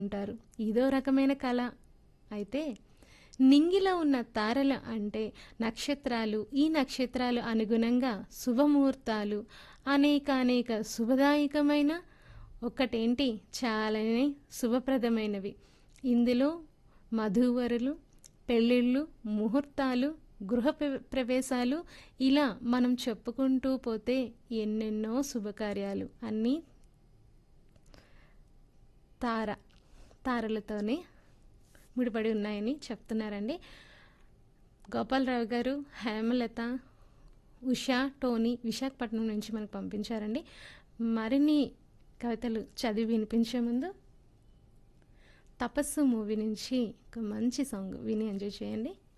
ఉంటారు ఇదో రకమైన కళ అయితే నింగిలో ఉన్న తారలు అంటే నక్షత్రాలు ఈ నక్షత్రాలు అనుగుణంగా శుభముహూర్తాలు అనేక అనేక శుభదాయకమైన ఒకటేంటి చాలానే శుభప్రదమైనవి ఇందులో మధువరులు పెళ్ళిళ్ళు ముహూర్తాలు గృహ ప్ర- ప్రవేశాలు ఇలా మనం చెప్పుకుంటూ పోతే ఎన్నెన్నో శుభకార్యాలు అన్నీ తార తారలతోనే ముడిపడి ఉన్నాయని చెప్తున్నారండి గోపాలరావు గారు హేమలత ఉషా టోనీ విశాఖపట్నం నుంచి మనకు పంపించారండి మరిన్ని కవితలు చదివి వినిపించే ముందు తపస్సు మూవీ నుంచి ఒక మంచి సాంగ్ విని ఎంజాయ్ చేయండి